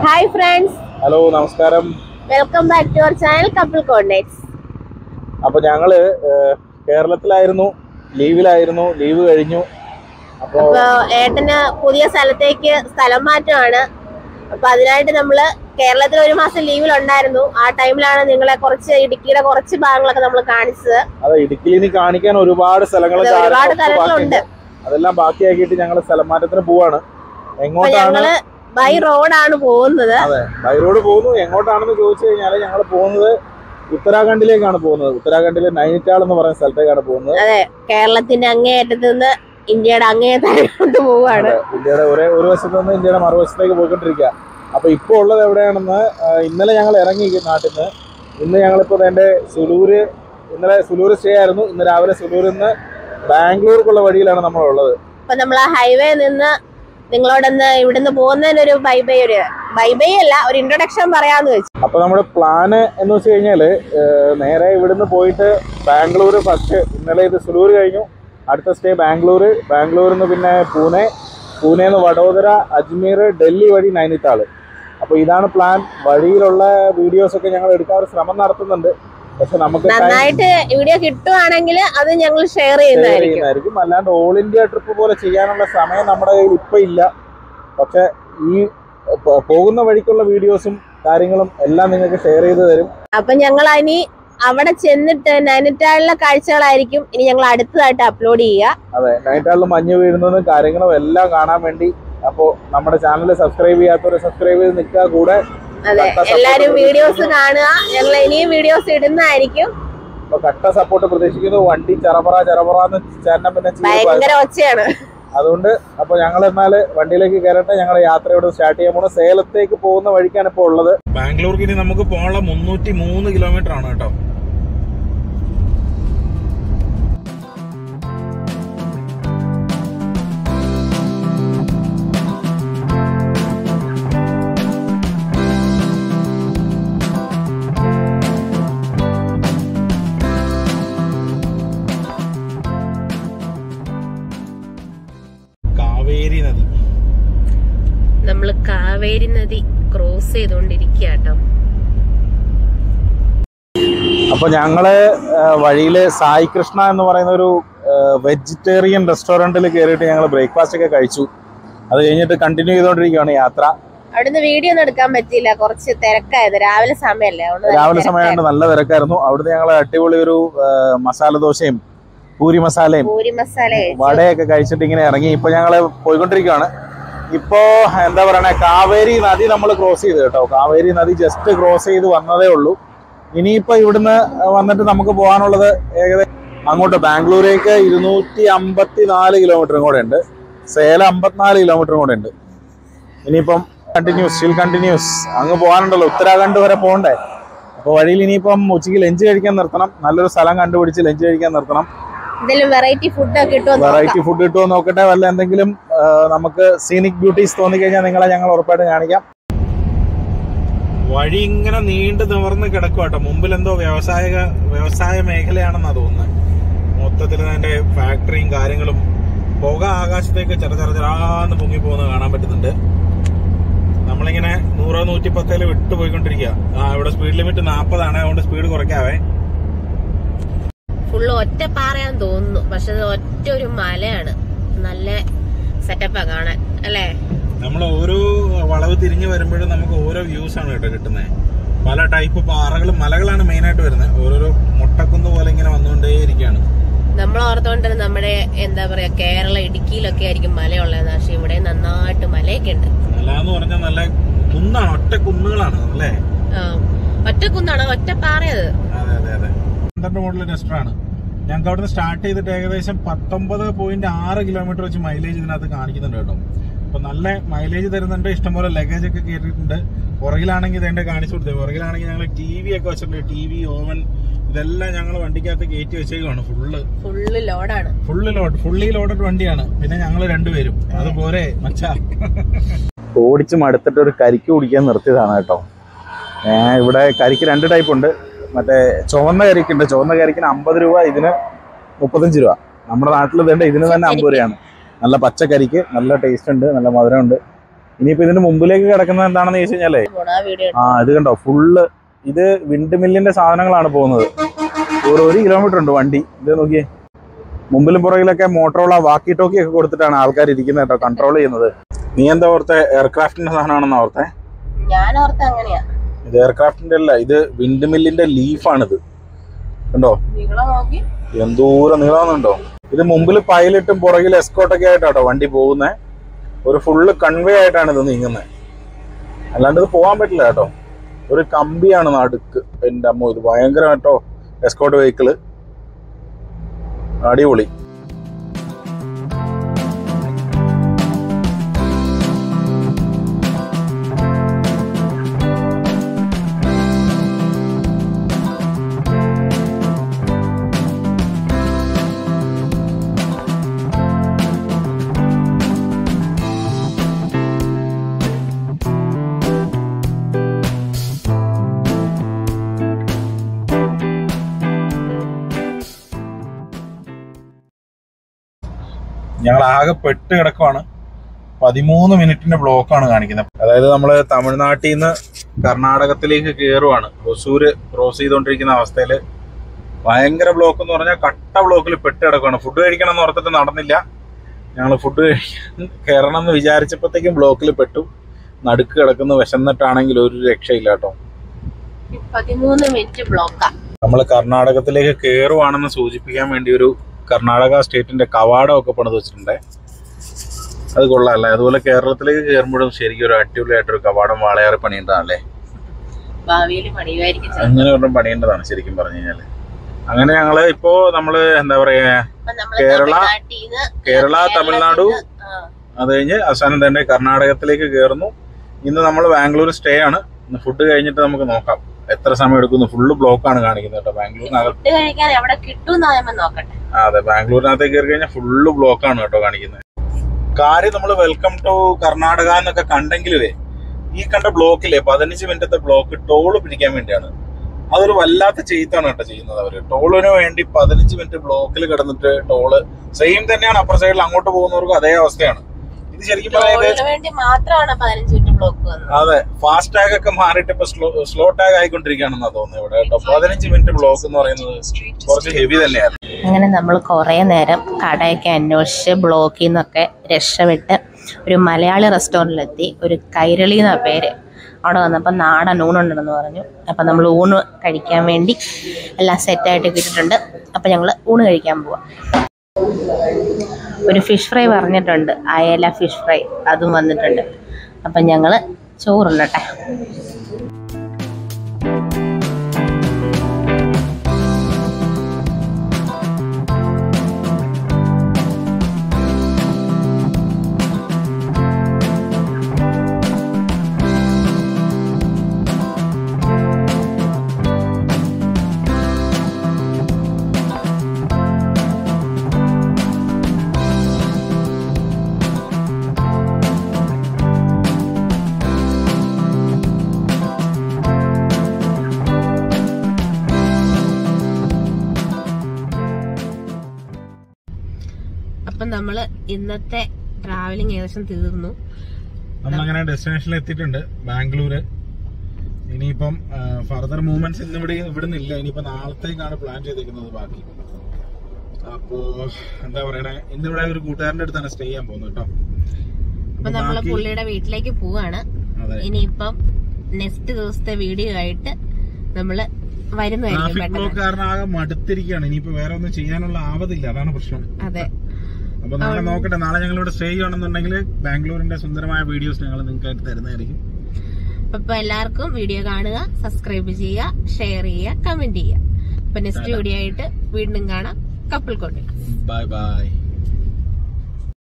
Hi friends hello നമസ്കാരം welcome back to our channel couple coordinates അപ്പൊ ഞങ്ങള് ഏഹ്, കേരളത്തിലായിരുന്നു ലീവിലായിരുന്നു leave കഴിഞ്ഞു അപ്പോ അപ്പൊ ഏട്ടന് പുതിയ സ്ഥലത്തേക്ക് സ്ഥലം മാറ്റമാണ് അപ്പൊ അതിനായിട്ട് നമ്മള് കേരളത്തിൽ ഒരു മാസം ലീവിലുണ്ടായിരുന്നു ആ ടൈമിലാണ് നിങ്ങളെ കുറച്ച് ഇടുക്കിയുടെ കുറച്ച് ഭാഗങ്ങളൊക്കെ നമ്മൾ കാണിച്ചത് അത് ഇടുക്കിയിൽ ഇനി കാണിക്കാൻ ഒരുപാട് സ്ഥലങ്ങൾ അതെ, ഒരുപാട് സ്ഥലങ്ങളുണ്ട് അതെല്ലാം ബാക്കിയാക്കിയിട്ട് ഞങ്ങൾ സ്ഥലം മാറ്റത്തിന് പോവാണ് അപ്പൊ എങ്ങോട്ടാണ് ഞങ്ങള് ബൈ റോഡാണ് പോകുന്നത് അതെ ബൈറോഡ് പോകുന്നു എങ്ങോട്ടാണെന്ന് ചോദിച്ചു കഴിഞ്ഞാൽ ഞങ്ങൾ പോകുന്നത് ഉത്തരാഖണ്ഡിലേക്കാണ് പോകുന്നത് ഉത്തരാഖണ്ഡിലെ നൈനിറ്റാൾ എന്ന് പറയുന്ന സ്ഥലത്തേക്കാണ് പോകുന്നത് അതെ കേരളത്തിന്റെ അങ്ങേയറ്റത്ത് നിന്ന് ഇന്ത്യയുടെ അങ്ങേയറ്റത്തോട്ട് പോവാണ് അതെ, ഇന്ത്യയുടെ ഒരേ ഒരു വശത്ത് നിന്ന് ഇന്ത്യയുടെ മറുവശത്തേക്ക് പോയിക്കൊണ്ടിരിക്കുക അപ്പൊ ഇപ്പൊ ഉള്ളത് എവിടെയാണെന്ന് ആ, ഇന്നലെ ഞങ്ങൾ ഇറങ്ങി നാട്ടിൽ നിന്ന് ഇന്ന് ഞങ്ങളിപ്പോ എന്റെ സുലൂര് ഇന്നലെ സുലൂര് സ്റ്റേ ആയിരുന്നു ഇന്ന് രാവിലെ സുലൂരിൽ നിന്ന് ബാംഗ്ലൂർക്കുള്ള വഴിയിലാണ് നമ്മളുള്ളത് അപ്പൊ നമ്മൾ ആ ഹൈവേ നിന്ന് നിങ്ങളോടൊന്ന് ഇവിടുന്ന് പോകുന്നതിനൊരു ബൈ ബൈ ഒരു ബൈ ബൈ അല്ല ഒരു ഇൻട്രൊഡക്ഷൻ പറയാന്ന് വെച്ചു അപ്പൊ നമ്മുടെ പ്ലാന് എന്ന് വെച്ച് കഴിഞ്ഞാല് ഏഹ്, നേരെ ഇവിടുന്ന് പോയിട്ട് ബാംഗ്ലൂർ ഫസ്റ്റ് ഇന്നലെ ഇത് സുലൂർ കഴിഞ്ഞു അടുത്ത സ്റ്റേ ബാംഗ്ലൂർ ബാംഗ്ലൂരിൽ നിന്ന് പിന്നെ പൂനെ പൂനെയിൽ നിന്ന് വഡോദര അജ്മീർ ഡൽഹി വഴി നൈനിത്താള് അപ്പൊ ഇതാണ് പ്ലാൻ വഴിയിലുള്ള വീഡിയോസ് ഒക്കെ ഞങ്ങൾ എടുക്കാൻ ഒരു ശ്രമം നടത്തുന്നുണ്ട് പക്ഷെ നമുക്ക് time നന്നായിട്ട് വീഡിയോ കിട്ടുവാണെങ്കിൽ അത് ഞങ്ങൾ ഷെയർ share ചെയ്യുന്നതായിരിക്കും ചെയ്യുന്നതായിരിക്കും അല്ലാണ്ട് ഓൾ ഇന്ത്യ ട്രിപ്പ് പോലെ ചെയ്യാനുള്ള സമയം നമ്മുടെ കയ്യിൽ ഇപ്പൊ ഇല്ല പക്ഷെ ഈ പ- പോകുന്ന വഴിക്കുള്ള വീഡിയോസും കാര്യങ്ങളും എല്ലാം നിങ്ങൾക്ക് ഷെയർ ചെയ്ത് തരും അപ്പൊ ഞങ്ങൾ ഇനി അവിടെ ചെന്നിട്ട് നൈനിറ്റാളിലെ കാഴ്ചകളായിരിക്കും ഇനി ഞങ്ങൾ അടുത്തതായിട്ട് അപ്ലോഡ് ചെയ്യുക അതെ നൈറ്റാളിൽ മഞ്ഞ് വീഴുന്നതും കാര്യങ്ങളും എല്ലാം കാണാൻ വേണ്ടി അപ്പോൾ നമ്മുടെ ചാനൽ സബ്സ്ക്രൈബ് ചെയ്യാത്തവരെ സബ്സ്ക്രൈബ് ചെയ്ത് നിൽക്കുക കൂടെ അതെ കട്ട support എല്ലാരും വീഡിയോസ് പ്രതീക്ഷിക്കുന്നു. കാണുക ഞങ്ങൾ ഇനിയും വീഡിയോസ് ഇടുന്നതായിരിക്കും അപ്പൊ കട്ട സപ്പോർട്ട് പ്രതീക്ഷിക്കുന്നു വണ്ടി ചറപറ ചറപറ എന്ന് ചേട്ടൻ പിന്നെ ചെയ്ത് ഭയങ്കര ഒച്ചയാണ് അതുകൊണ്ട് അപ്പൊ ഞങ്ങൾ എന്നാൽ വണ്ടിയിലേക്ക് കയറട്ടെ ഞങ്ങൾ യാത്രയോട് സ്റ്റാർട്ട് ചെയ്യാൻ പോണ സേലത്തേക്ക് പോകുന്ന വഴിക്കാണ് ഇപ്പോൾ ഉള്ളത് ബാംഗ്ലൂർക്ക് ഇനി നമുക്ക് പോകാനുള്ള മുന്നൂറ്റി മൂന്ന് കിലോമീറ്റർ ആണ് കേട്ടോ കാവേരി നദി നമ്മൾ കാവേരി നദി ക്രോസ് ചെയ്തുകൊണ്ടിരിക്കുക കേട്ടോ അപ്പൊ ഞങ്ങള് ആ, വഴിയില് സായി കൃഷ്ണ എന്ന് പറയുന്ന ഒരു വെജിറ്റേറിയൻ റെസ്റ്റോറന്റിൽ കയറിയിട്ട് ഞങ്ങൾ ബ്രേക്ക്ഫാസ്റ്റ് ഒക്കെ കഴിച്ചു അത് കഴിഞ്ഞിട്ട് കണ്ടിന്യൂ ചെയ്തുകൊണ്ടിരിക്കുകയാണ് യാത്ര അവിടുന്ന് വീഡിയോ ഒന്നും എടുക്കാൻ പറ്റിയില്ല കുറച്ച് തിരക്കായത് രാവിലെ സമയമല്ലേ അതുകൊണ്ട് നല്ല രാവിലെ തിരക്കായിരുന്നു. സമയമായിട്ട് നല്ല തിരക്കായിരുന്നു അവിടുന്ന് ഞങ്ങൾ അടിപൊളി ഒരു ആ, മസാല ദോശയും പൂരി മസാലയും പൂരി മസാല കഴിച്ചു. വടയൊക്കെ കഴിച്ചിട്ട് ഇങ്ങനെ ഇറങ്ങി ഇപ്പൊ ഞങ്ങള് പോയിക്കൊണ്ടിരിക്കുകയാണ് ഇപ്പോ എന്താ പറയണേ കാവേരി നദി നമ്മൾ ക്രോസ് ചെയ്തു കേട്ടോ കാവേരി നദി ജസ്റ്റ് ക്രോസ് ചെയ്ത് വന്നതേ ഉള്ളൂ ഇനിയിപ്പോ ഇവിടുന്ന് വന്നിട്ട് നമുക്ക് പോകാനുള്ളത് ഏകദേശം അങ്ങോട്ട് ബാംഗ്ലൂരേക്ക് ഇരുന്നൂറ്റി അമ്പത്തി നാല് കിലോമീറ്ററും കൂടെ ഉണ്ട് സേലം അമ്പത്തിനാല് കിലോമീറ്ററും കൂടെ ഉണ്ട് ഇനിയിപ്പം കണ്ടിന്യൂസ് സ്റ്റിൽ കണ്ടിന്യൂസ് അങ്ങ് പോകാനുണ്ടല്ലോ ഉത്തരാഖണ്ഡ് വരെ പോകണ്ടേ അപ്പോൾ വഴിയിൽ ഇനിയിപ്പം ഉച്ചയ്ക്ക് ലഞ്ച് കഴിക്കാൻ നിർത്തണം നല്ലൊരു സ്ഥലം കണ്ടുപിടിച്ച് ലഞ്ച് കഴിക്കാൻ നിർത്തണം എന്തെങ്കിലും വെറൈറ്റി ഫുഡ് ഒക്കെ കിട്ടുമോ എന്ന് വെറൈറ്റി ഫുഡ് കിട്ടുമോ നോക്കട്ടെ വല്ല എന്തെങ്കിലും ആ, നമുക്ക് സീനിക് ബ്യൂട്ടീസ് തോന്നിക്കഴിഞ്ഞാൽ നിങ്ങളെ ഞങ്ങൾ ഉറപ്പായിട്ട് കാണിക്കാം വഴി ഇങ്ങനെ നീണ്ടു നിവർന്ന് കിടക്കുക കേട്ടോ മുമ്പിൽ എന്തോ വ്യവസായ വ്യവസായ മേഖലയാണെന്നാ തോന്നുന്നത് മൊത്തത്തിൽ അതിന്റെ ഫാക്ടറിയും കാര്യങ്ങളും പുക ആകാശത്തേക്ക് ചെറു ചെറു ചെറാന്ന് പൊങ്ങി പോകുന്നത് കാണാൻ പറ്റുന്നുണ്ട് നമ്മളിങ്ങനെ നൂറോ നൂറ്റി പത്തേല് വിട്ടു പോയിക്കൊണ്ടിരിക്കുക ആ ഇവിടെ സ്പീഡ് ലിമിറ്റ് നാൽപ്പതാണ് അതുകൊണ്ട് സ്പീഡ് കുറയ്ക്കാവേ ഫുള്ള് ഒറ്റ പാറയാന്ന് തോന്നുന്നു പക്ഷെ അത് ഒറ്റ ഒരു മലയാണ് നല്ല സെറ്റപ്പാ കാണാൻ അല്ലേ നമ്മൾ ഓരോ വളവ് തിരിഞ്ഞു വരുമ്പോഴും നമുക്ക് ഓരോ വ്യൂസ് ആണ് കേട്ടോ കിട്ടുന്നത് പല ടൈപ്പ് പാറകളും മലകളാണ് മെയിൻ ആയിട്ട് വരുന്നത് ഓരോരോ മുട്ടക്കുന്ന് പോലെ ഇങ്ങനെ വന്നുകൊണ്ടേയിരിക്കുകയാണ് നമ്മൾ ഓർത്തോണ്ടത് നമ്മുടെ എന്താ പറയാ കേരള ഇടുക്കിയിലൊക്കെ ആയിരിക്കും മലയുള്ളതെന്ന് പക്ഷെ ഇവിടെ നന്നായിട്ട് മലയൊക്കെ ഉണ്ട് മല എന്ന് പറഞ്ഞാൽ നല്ല കുന്നാണ് ഒറ്റ കുന്നുകളാണ് അല്ലേ ആ, ഒറ്റ കുന്നാണ് ഒറ്റ പാറയത് അതെ അതെ അതെ പന്ത്രണ്ട് മോഡൽ ടെസ്റ്ററാണ് ഞങ്ങൾക്ക് അവിടുന്ന് സ്റ്റാർട്ട് ചെയ്തിട്ട് ഏകദേശം പത്തൊമ്പത് പോയിന്റ് ആറ് കിലോമീറ്റർ വെച്ച് മൈലേജ് ഇതിനകത്ത് കാണിക്കുന്നുണ്ട് കേട്ടോ അപ്പൊ നല്ല മൈലേജ് തരുന്നുണ്ട് ഇഷ്ടംപോലെ ലഗേജ് ഒക്കെ കയറ്റിയിട്ടുണ്ട് പുറകിലാണെങ്കിൽ ഇതെന്റെ കാണിച്ചു കൊടുത്തത് പുറകിലാണെങ്കിൽ ഞങ്ങൾ ടി വി ഒക്കെ വെച്ചിട്ടുണ്ട് ടി വി ഓവൻ ഇതെല്ലാം ഞങ്ങൾ വണ്ടിക്കകത്ത് കയറ്റി വെച്ചേക്കുവാണ് ഫുള്ള് ഫുള്ള് ലോഡാണ് ഫുള്ള് ലോഡ് ഫുള്ളി ലോഡഡ് വണ്ടിയാണ് പിന്നെ ഞങ്ങൾ രണ്ടുപേരും അതുപോലെ മച്ചാ ഓടിച്ച് മടുത്തിട്ട് ഒരു കരിക്ക് കുടിക്കാൻ നിർത്തിയതാണ് കേട്ടോ ഏഹ് ഇവിടെ കരിക്ക് രണ്ട് ടൈപ്പ് ഉണ്ട് മറ്റേ ചുവന്ന കരിക്കുണ്ട് ചുവന്ന കരിക്കിന് അമ്പത് രൂപ ഇതിന് മുപ്പത്തഞ്ച് രൂപ നമ്മുടെ നാട്ടിൽ ഇതുണ്ട് ഇതിന് തന്നെ അമ്പത് രൂപയാണ് നല്ല പച്ചക്കരിക്ക് നല്ല ടേസ്റ്റ് ഉണ്ട് നല്ല മധുരമുണ്ട് ഇനിയിപ്പോ ഇതിന്റെ മുമ്പിലേക്ക് കിടക്കുന്നത് എന്താണെന്ന് ചോദിച്ചു കഴിഞ്ഞാലേ ആ വീഡിയോ ആ ഇത് കണ്ടോ ഫുള്ള് ഇത് വിൻഡ് മില്ലിന്റെ സാധനങ്ങളാണ് പോകുന്നത് ഒരു ഒരു കിലോമീറ്റർ ഉണ്ട് വണ്ടി ഇത് നോക്കിയേ മുമ്പിലും പുറകിലൊക്കെ മോട്ടറോള വാക്കി ടോക്കി ഒക്കെ കൊടുത്തിട്ടാണ് ആൾക്കാർ ഇരിക്കുന്നത് കേട്ടോ കൺട്രോൾ ചെയ്യുന്നത് നീ എന്താ ഓർത്തെ എയർക്രാഫ്റ്റിന്റെ സാധനമാണെന്ന് ഓർത്തെ ഞാൻ ഓർത്ത അങ്ങനെയാ ഇത് എയർക്രാഫ്റ്റിന്റെ അല്ല ഇത് വിൻഡ് മില്ലിന്റെ ലീഫാണിത് കണ്ടോ നിങ്ങളെ നോക്കി എന്തോരം നീളാന്നുണ്ടോ ഇത് മുമ്പിൽ പൈലറ്റും പുറകിൽ എസ്കോട്ടൊക്കെ ആയിട്ടാട്ടോ വണ്ടി പോകുന്നത് ഒരു ഫുള്ള് കൺവേ ആയിട്ടാണ് ഇത് നീങ്ങുന്നത് അല്ലാണ്ട് ഇത് പോകാൻ പറ്റില്ല കേട്ടോ ഒരു കമ്പിയാണ് നടുക്ക് എൻ്റെ അമ്മ ഇത് ഭയങ്കര കേട്ടോ എസ്കോട്ട് വെഹിക്കിള് അടിപൊളി ഞങ്ങൾ ആകെ പെട്ട് കിടക്കുവാണ് പതിമൂന്ന് മിനിറ്റിന്റെ ബ്ലോക്കാണ് കാണിക്കുന്നത് അതായത് നമ്മൾ തമിഴ്നാട്ടിൽ നിന്ന് കർണാടകത്തിലേക്ക് കയറുവാണ് ഹൊസൂര് ക്രോസ് ചെയ്തുകൊണ്ടിരിക്കുന്ന അവസ്ഥയിൽ ഭയങ്കര ബ്ലോക്ക് എന്ന് പറഞ്ഞാൽ കട്ട ബ്ലോക്കിൽ പെട്ട് കിടക്കുവാണ് ഫുഡ് കഴിക്കണം എന്ന് ഓർത്തിട്ട് നടന്നില്ല ഞങ്ങൾ ഫുഡ് കഴിക്കാൻ കയറണം എന്ന് വിചാരിച്ചപ്പോഴത്തേക്കും ബ്ലോക്കിൽ പെട്ടു നടുക്ക് കിടക്കുന്ന വിശന്നിട്ടാണെങ്കിൽ ഒരു രക്ഷയില്ല കേട്ടോ പതിമൂന്ന് മിനിറ്റ് ബ്ലോക്കാ നമ്മൾ കർണാടകത്തിലേക്ക് കയറുവാണെന്ന് സൂചിപ്പിക്കാൻ വേണ്ടി ഒരു കർണാടക സ്റ്റേറ്റിന്റെ കവാടം ഒക്കെ പണിത് വെച്ചിട്ടുണ്ട് അത് കൊള്ളാമല്ലേ അതുപോലെ കേരളത്തിലേക്ക് കയറുമ്പോഴും ശരിക്കും ഒരു അടിപൊളിയായിട്ടൊരു കവാടം വാളയാറ് പണിയുണ്ടല്ലേ ഭാവിയിൽ പണിയുമായിരിക്കും ചിലപ്പോ. അങ്ങനെ ഒരെണ്ണം പണിയേണ്ടതാണ് ശരിക്കും പറഞ്ഞു കഴിഞ്ഞാല് അങ്ങനെ ഞങ്ങള് ഇപ്പോ നമ്മള് എന്താ പറയാ അപ്പൊ നമ്മള് കേരള- തമിഴ്നാട്ടീന്ന് കേരള തമിഴ്നാടു ആ, അത് കഴിഞ്ഞ് അവസാനം തന്നെ കർണാടകത്തിലേക്ക് കയറുന്നു ഇന്ന് നമ്മൾ ബാംഗ്ലൂർ സ്റ്റേ ആണ് ഇന്ന് ഫുഡ് കഴിഞ്ഞിട്ട് നമുക്ക് നോക്കാം എത്ര സമയം എടുക്കുന്നു ഫുള്ള് ബ്ലോക്കാണ് കാണിക്കുന്നത് കേട്ടോ ബാംഗ്ലൂരിനകത്ത് ഫുഡ് കഴിക്കാൻ എവിടെ കിട്ടും നമ്മൾ നോക്കട്ടെ ആ, അതെ ബാംഗ്ലൂരിനകത്തേക്ക് കയറി കഴിഞ്ഞാൽ ഫുള്ള് ബ്ലോക്കാണ് കേട്ടോ കാണിക്കുന്നത് കാര്യം നമ്മൾ വെൽക്കം ടു കർണാടക എന്നൊക്കെ കണ്ടെങ്കിലുവേ ഈ കണ്ട ബ്ലോക്കിലെ പതിനഞ്ച് മിനിറ്റത്തെ ബ്ലോക്ക് ടോള് പിടിക്കാൻ വേണ്ടിയാണ് അതൊരു വല്ലാത്ത ചെയ്ത്താണ് കേട്ടോ ചെയ്യുന്നത് അവര് ടോളിന് വേണ്ടി പതിനഞ്ച് മിനിറ്റ് ബ്ലോക്കിൽ കിടന്നിട്ട് ടോള് സെയിം തന്നെയാണ് അപ്പുറ സൈഡിൽ അങ്ങോട്ട് പോകുന്നവർക്കും അതേ അവസ്ഥയാണ് ഇത് ശരിക്കും പറയുന്നത് ടോളിന് വേണ്ടി മാത്രമാണ് പതിനഞ്ച് മിനിറ്റ് ബ്ലോക്ക് വന്നത് അതെ ഫാസ്റ്റ് ടാഗ് ഒക്കെ മാറിയിട്ട് ഇപ്പൊ സ്ലോ സ്ലോ ടാഗ് ആയിക്കൊണ്ടിരിക്കുകയാണെന്നാ തോന്നുന്നത് ഇവിടെ കേട്ടോ പതിനഞ്ച് മിനിറ്റ് ബ്ലോക്ക് എന്ന് പറയുന്നത് കുറച്ച് ഹെവി തന്നെയാണ് അങ്ങനെ നമ്മൾ കുറേ നേരം കടയൊക്കെ അന്വേഷിച്ച് ബ്ലോക്കിൽ നിന്നൊക്കെ രക്ഷപ്പെട്ട് ഒരു മലയാളി റെസ്റ്റോറൻറ്റിലെത്തി ഒരു കൈരളി എന്ന പേര് അവിടെ വന്നപ്പോൾ നാടൻ ഊണുണ്ടെന്ന് പറഞ്ഞു അപ്പം നമ്മൾ ഊണ് കഴിക്കാൻ വേണ്ടി എല്ലാം സെറ്റായിട്ട് കിട്ടിയിട്ടുണ്ട് അപ്പം ഞങ്ങൾ ഊണ് കഴിക്കാൻ പോവാം ഒരു ഫിഷ് ഫ്രൈ പറഞ്ഞിട്ടുണ്ട് അയല ഫിഷ് ഫ്രൈ അതും വന്നിട്ടുണ്ട് അപ്പം ഞങ്ങൾ ചോറുണ്ടട്ടെ അപ്പം നമ്മൾ ഇന്നത്തെ ട്രാവലിംഗ് ഏകദേശം തീർന്നു നമ്മളങ്ങനെ ഡെസ്റ്റിനേഷനിൽ എത്തിയിട്ടുണ്ട് ബാംഗ്ലൂര് ഇനിയിപ്പം ഫർദർ മൂവ്മെന്റ്സ് ഇന്ന് ഇവിടെ ഇവിടുന്ന് ഇല്ല ഇനിയിപ്പോ നാളത്തേക്കാണ് പ്ലാൻ ചെയ്തേക്കുന്നത് ബാക്കി അപ്പോ എന്താ പറയണേ ഇന്ന് ഇവിടെ ഒരു കൂട്ടുകാരന്റെ അടുത്താണ് സ്റ്റേ ചെയ്യാൻ പോകുന്നത് കേട്ടോ അപ്പൊ അപ്പൊ നമ്മള് ബാക്കി- പുള്ളിയുടെ വീട്ടിലേക്ക് പോവാണ് അതെ ഇനിയിപ്പം നെക്സ്റ്റ് ദിവസത്തെ വീഡിയോ ആയിട്ട് നമ്മള് വരുന്നതായിരിക്കും ട്രാഫിക് ബ്ലോക്ക് പെട്ടെന്ന് കാരണം ആകെ മടുത്തിരിക്കുകയാണ് ഇനിയിപ്പോ വേറെ ഒന്നും ചെയ്യാനുള്ള ആവതില്ല അതാണ് പ്രശ്നം അതെ അപ്പൊ നാളെ നോക്കട്ടെ നാളെ ഞങ്ങൾ ഇവിടെ സ്റ്റേ ചെയ്യണമെന്നുണ്ടെങ്കിൽ ബാംഗ്ലൂരിന്റെ സുന്ദരമായ വീഡിയോസ് ഞങ്ങൾ നിങ്ങൾക്കായിട്ട് തരുന്നതായിരിക്കും അപ്പൊ എല്ലാവർക്കും വീഡിയോ കാണുക സബ്സ്ക്രൈബ് ചെയ്യുക ഷെയർ ചെയ്യുക കമന്റ് ചെയ്യുക അപ്പൊ നെക്സ്റ്റ് വീഡിയോ ആയിട്ട് വീണ്ടും കാണാം കപ്പിൾ കൊണ്ട് ബൈ ബൈ